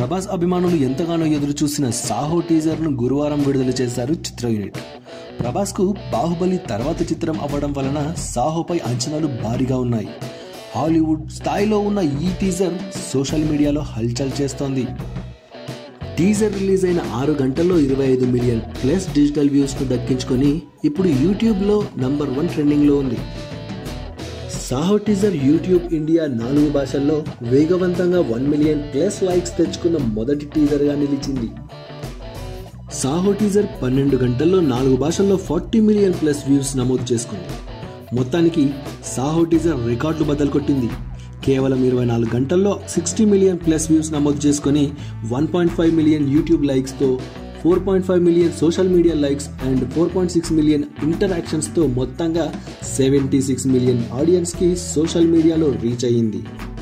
ప్రభాస్ అభిమానులు ఎంతగానో ఎదురు చూసిన సాహో టీజర్ను గురువారం విడుదల చేశారు చిత్ర యూనిట్ ప్రభాస్కు బాహుబలి తర్వాత చిత్రం అవ్వడం వలన సాహోపై అంచనాలు భారీగా ఉన్నాయి హాలీవుడ్ స్థాయిలో ఉన్న ఈ టీజర్ సోషల్ మీడియాలో హల్చల్ చేస్తోంది టీజర్ రిలీజ్ అయిన ఆరు గంటల్లో ఇరవై ఐదు మిలియన్ ప్లస్ డిజిటల్ వ్యూస్ను దక్కించుకొని ఇప్పుడు యూట్యూబ్లో నంబర్ వన్ ట్రెండింగ్లో ఉంది సాహో టీజర్ యూట్యూబ్ ఇండియా నాలుగు భాషల్లో వేగవంతంగా వన్ మిలియన్ ప్లస్ లైక్స్ తెచ్చుకున్న మొదటి టీజర్గా నిలిచింది సాహో టీజర్ పన్నెండు గంటల్లో నాలుగు భాషల్లో ఫార్టీ మిలియన్ ప్లస్ వ్యూస్ నమోదు చేసుకుంది మొత్తానికి సాహో టీజర్ రికార్డులు బద్దలు కొట్టింది కేవలం ఇరవై నాలుగు గంటల్లో సిక్స్టీ మిలియన్ ప్లస్ వ్యూస్ నమోదు చేసుకొని one point five million YouTube లైక్స్తో four point five million social media likes and four point six million ఇంటరాక్షన్స్తో మొత్తంగా సెవెంటీ సిక్స్ మిలియన్ ఆడియన్స్కి సోషల్ మీడియాలో రీచ్ అయ్యింది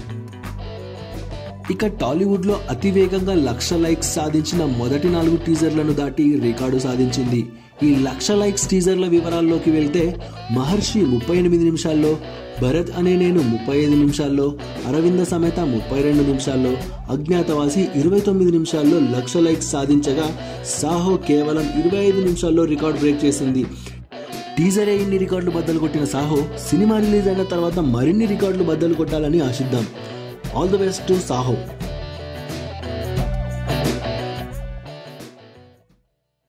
ఇక టాలీవుడ్లో అతి వేగంగా లక్ష లైక్స్ సాధించిన మొదటి నాలుగు టీజర్లను దాటి రికార్డు సాధించింది ఈ లక్ష లైక్స్ టీజర్ల వివరాల్లోకి వెళ్తే మహర్షి ముప్పై ఎనిమిది నిమిషాల్లో భరత్ అనే నేను ముప్పై ఐదు నిమిషాల్లో అరవింద సమేత ముప్పై రెండు నిమిషాల్లో అజ్ఞాతవాసి ఇరవై తొమ్మిది నిమిషాల్లో లక్ష లైక్స్ సాధించగా సాహో కేవలం ఇరవై ఐదు నిమిషాల్లో రికార్డ్ బ్రేక్ చేసింది టీజరే ఇన్ని రికార్డులు బద్దలు కొట్టిన సాహో సినిమా రిలీజ్ అయిన తర్వాత మరిన్ని రికార్డులు బద్దలు కొట్టాలని ఆశిద్దాం all the best to Saaho